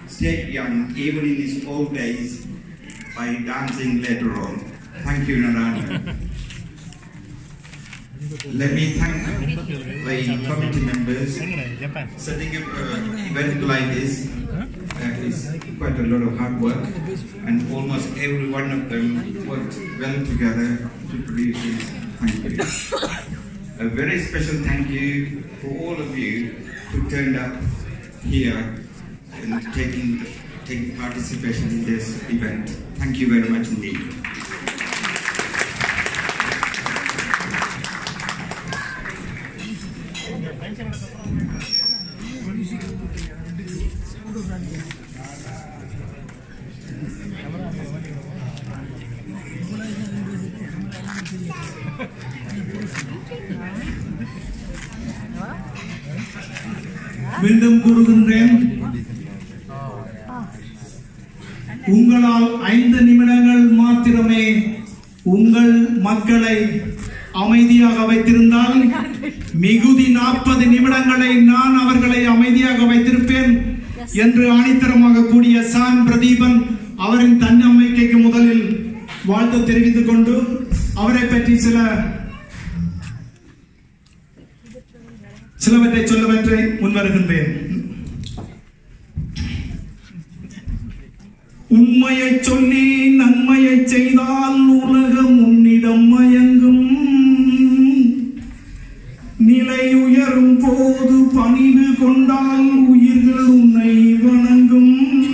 stayed young even in his old days by dancing later on. Thank you, Narayana. Let me thank the committee members. Setting up an event like this uh, is quite a lot of hard work, and almost every one of them worked well together to produce this. Thank you. A very special thank you for all of you who turned up here and taking taking participation in this event. Thank you very much indeed. மீண்டும் கூறுகின்றேன் உங்களால் ஐந்து நிமிடங்கள் மாத்திரமே உங்கள் மக்களை அமைதியாக வைத்திருந்தால் மிகுதி நாற்பது நிமிடங்களை நான் அவர்களை அமைதியாக வைத்திருப்பேன் என்று ஆணித்தரமாக கூடிய சான் பிரதீபன் அவரின் தன்னம்பிக்கைக்கு முதலில் வாழ்த்து தெரிவித்துக் கொண்டு அவரை பற்றி சில சிலவற்றை சொல்லவற்றை முன்வருகின்றேன் உண்மையை சொல்லி நன்மையை செய்தால் உலகம் உன்னிடம் மயங்கும் நிலை உயரும் போது பணிவு கொண்டால் உயிர்கள் உன்னை வணங்கும்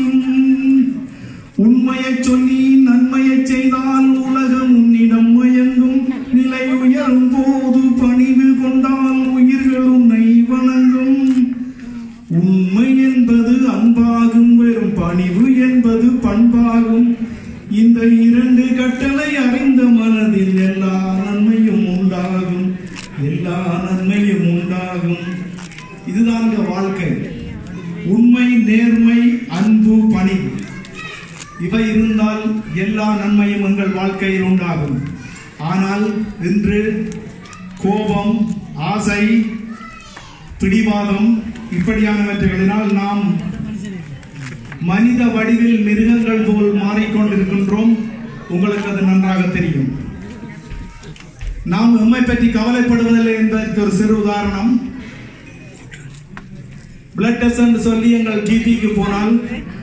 உண்மையை சொல்லி நன்மையை செய்தால் உலகம் உன்னிடம் மயங்கும் நிலை உயரும் போது பணிவு கொண்டால் உயிர்கள் உன்னை வணங்கும் உண்மை என்பது அன்பாகும் வெறும் பணிவு என்பது பண்பாகும் இந்த இரண்டு கட்டளை அறிந்த மனதில் எல்லா நன்மையும் உண்டாகும் எல்லா நன்மையும் உண்டாகும் இதுதான் இந்த வாழ்க்கை உண்மை நேர்மை அன்பு பணிவு இவை இருந்தால் எல்லா நன்மையும் எங்கள் வாழ்க்கையில் உண்டாகும் ஆனால் இன்று கோபம் ஆசை பிடிவாதம் இப்படியானவற்றைகளினால் நாம் மனித வடிவில் மிருகங்கள் போல் மாறிக்கொண்டிருக்கின்றோம் உங்களுக்கு அது நன்றாக தெரியும் நாம் எம்மை பற்றி கவலைப்படுவதில்லை என்பதற்கு ஒரு சிறு உதாரணம் பிளட் டெஸ்ட் சொல்லி எங்கள் ஜிபிக்கு போனால்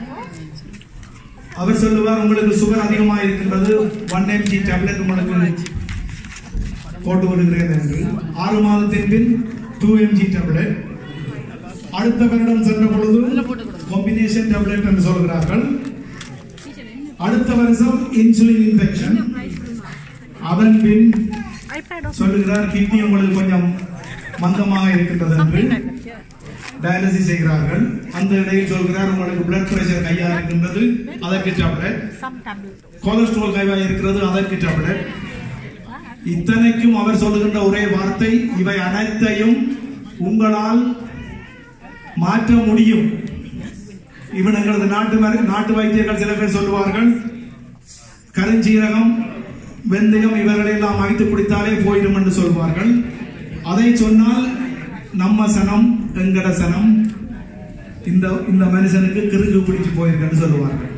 அவர் சொல்லுவார் உங்களுக்கு சுகர் அதிகமாக இருக்கின்றது ஒன் எம்ஜி டேப்லெட் உங்களுக்கு போட்டு விடுகிறேன் என்று ஆறு மாதத்தின் பின் டூ எம்ஜி டேப்லெட் அடுத்த வருடம் சென்ற பொழுது காம்பினேஷன் டேப்லெட் என்று சொல்கிறார்கள் அடுத்த வருஷம் இன்சுலின் இன்ஃபெக்ஷன் அதன் பின் சொல்லுகிறார் கிட்னி உங்களுக்கு கொஞ்சம் மந்தமாக இருக்கின்றது என்று டயாலிசிஸ் செய்கிறார்கள் அந்த இடையில் சொல்கிறார் உங்களுக்கு பிளட் பிரஷர் கையா இருக்கின்றது அதற்கு டேப்லெட் கொலஸ்ட்ரால் கைவா இருக்கிறது அதற்கு டேப்லெட் இத்தனைக்கும் அவர் சொல்லுகின்ற ஒரே வார்த்தை இவை அனைத்தையும் உங்களால் மாற்ற முடியும் இவன் எங்களது நாட்டு மரு- நாட்டு வைத்தியர்கள் சில பேர் சொல்லுவார்கள் கருஞ்சீரகம் வெந்தயம் இவர்களை எல்லாம் அழைத்து குடித்தாலே போயிடும் என்று சொல்வார்கள் அதை சொன்னால் நம்ம சனம் எங்கட சனம் இந்த இந்த மனுஷனுக்கு கிறுக்கு பிடிச்சு போயிருக்குன்னு சொல்லுவார்கள்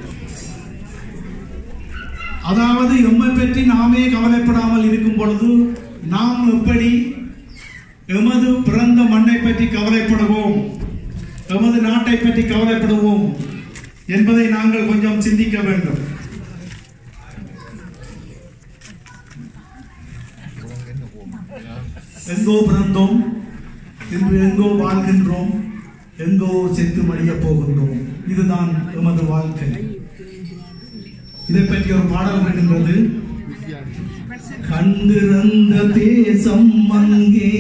அதாவது எம்மை பற்றி நாமே கவலைப்படாமல் இருக்கும் பொழுது நாம் எப்படி எமது பிறந்த மண்ணை பற்றி கவலைப்படுவோம் எமது நாட்டை பற்றி கவலைப்படுவோம் என்பதை நாங்கள் கொஞ்சம் சிந்திக்க வேண்டும் எங்கோ பிறந்தோம் இன்று எங்கோ வாழ்கின்றோம் எங்கோ செத்து மடிய போகின்றோம் இதுதான் எமது வாழ்க்கை இதை பற்றி ஒரு பாடல் வருகின்றது கண்டிருந்த தேசம் அங்கே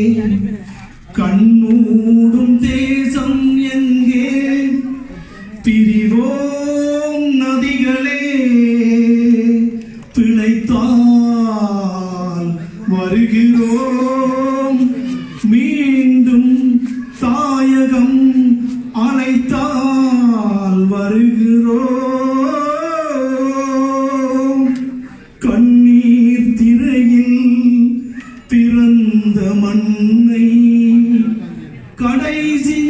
கண்ணூடும் தேசம் எங்கே பிரிவோம் நதிகளே பிழைத்தால் வருகிறோம் மீண்டும் தாயகம் அழைத்தால் வருகிறோம் கண்ணீர் திரையில் பிறந்த மண்ணை கடைசி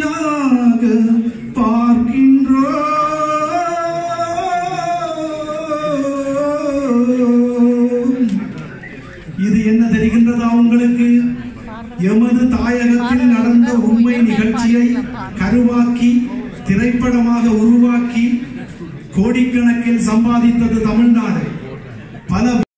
எமது தாயகத்தில் நடந்த உண்மை நிகழ்ச்சியை கருவாக்கி திரைப்படமாக உருவாக்கி கோடிக்கணக்கில் சம்பாதித்தது தமிழ்நாடு பல